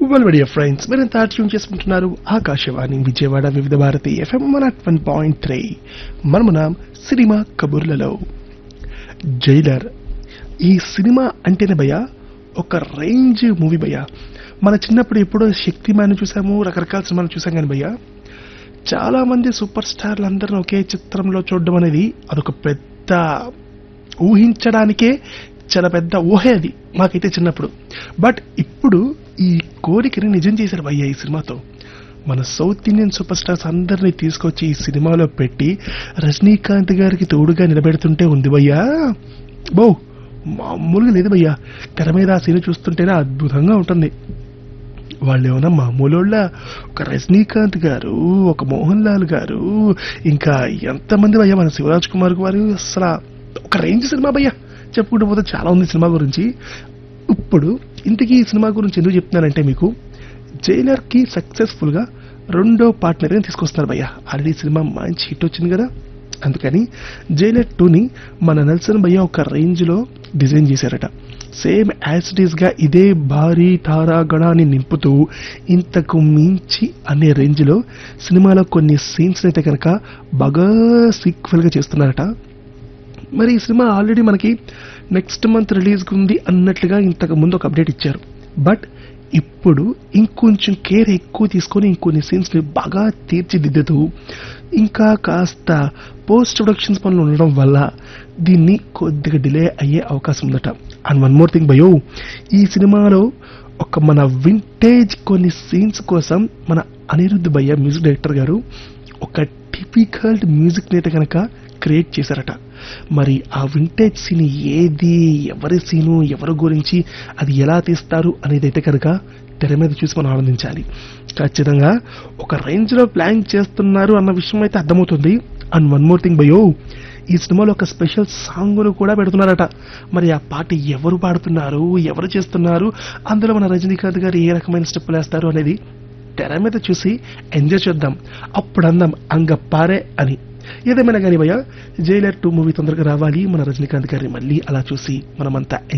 well media friends మీరంతా tune చేసుకుంటున్నారు Akashvani Vijayawada Vividh Bharati FM one at one point three మనమునాం cinema కబుర్లలో జైలర్ ఈ సినిమా అంటేనే భయ ఒక రేంజ్ మూవీ భయ మన చిన్నప్పుడు ఎప్పుడో శక్తిమాన్ చూసాము రకరకాల సినిమాలు చూసాం కానీ భయ్య చాలా మంది సూపర్ స్టార్లు అందరిని ఒకే చిత్రంలో చూడడం అనేది అదొక పెద్ద ఊహించడానికే చాలా పెద్ద ఊహే అది మాకైతే చిన్నప్పుడు బట్ ఇప్పుడు ఈ కోరికని నిజం చేశారు భయ్య ఈ సినిమాతో మన సౌత్ ఇండియన్ సూపర్ స్టార్స్ అందరినీ తీసుకొచ్చి ఈ సినిమాలో పెట్టి రజనీకాంత్ గారికి తోడుగా నిలబెడుతుంటే ఉంది భయ్యా బో మామూలుగా లేదు భయ్యా తెర మీద ఆ సీన్ చూస్తుంటేనే అద్భుతంగా ఉంటుంది వాళ్ళు ఏమన్నా మామూలోళ్ళ ఒక రజనీకాంత్ గారు ఒక మోహన్ లాల్ గారు ఇంకా ఎంతమంది భయ్యా మన శివరాజ్ కుమార్ గారు అసలు ఒక రేంజ్ సినిమా భయ్యా చెప్పుకుంటూ పోతే చాలా ఉంది సినిమా గురించి ఇప్పుడు ఇంతకీ ఈ సినిమా గురించి ఎందుకు చెప్తున్నానంటే మీకు జైలర్ కి సక్సెస్ఫుల్ గా రెండో పార్ట్నర్ ని తీసుకొస్తున్నారు భయ్య ఆల్రెడీ సినిమా మంచి హిట్ వచ్చింది కదా అందుకని జైలర్ టూని మన నెల్సన్ భయ్య ఒక రేంజ్ లో డిజైన్ చేశారట సేమ్ యాజ్ ఇట్ ఈస్ గా ఇదే భారీ తారాగణాన్ని నింపుతూ ఇంతకు మించి అనే రేంజ్ లో సినిమాలో కొన్ని సీన్స్ అయితే కనుక బాగా సీక్వెల్ గా చేస్తున్నారట మరి ఈ సినిమా ఆల్రెడీ మనకి నెక్స్ట్ మంత్ రిలీజ్ ఉంది అన్నట్లుగా ఇంతకు ముందు ఒక అప్డేట్ ఇచ్చారు బట్ ఇప్పుడు ఇంకొంచెం కేర్ ఎక్కువ తీసుకొని ఇంకొన్ని సీన్స్ ని బాగా తీర్చిదిద్దుతూ ఇంకా కాస్త పోస్ట్ ప్రొడక్షన్స్ పనులు ఉండడం వల్ల దీన్ని కొద్దిగా డిలే అయ్యే అవకాశం ఉందట అండ్ వన్ మోర్ థింగ్ భయో ఈ సినిమాలో ఒక మన వింటేజ్ కొన్ని సీన్స్ కోసం మన అనిరుద్ధ్ భయ్య మ్యూజిక్ డైరెక్టర్ గారు ఒక టిపికల్ మ్యూజిక్ అయితే కనుక క్రియేట్ చేశారట మరి ఆ వింటేజ్ సీన్ ఏది ఎవరి సీను ఎవరి గురించి అది ఎలా తీస్తారు అనేది అయితే కనుక తెర మీద చూసి మనం ఆనందించాలి ఖచ్చితంగా ఒక రేంజ్ లో ప్లాన్ చేస్తున్నారు అన్న విషయం అయితే అర్థమవుతుంది అండ్ వన్ మోర్ థింగ్ బయో ఈ సినిమాలో ఒక స్పెషల్ సాంగ్ కూడా పెడుతున్నారట మరి ఆ పాట ఎవరు పాడుతున్నారు ఎవరు చేస్తున్నారు అందులో మన రజనీకాంత్ గారు ఏ రకమైన స్టెప్పులు వేస్తారు అనేది తెర మీద చూసి ఎంజాయ్ చేద్దాం అప్పుడు అందాం అంగ పారే అని ఏదేమైనా కానీ భయ్య జైలర్ టూ మూవీ తొందరగా రావాలి మన రజనీకాంత్ గారిని మళ్ళీ అలా చూసి మనమంతా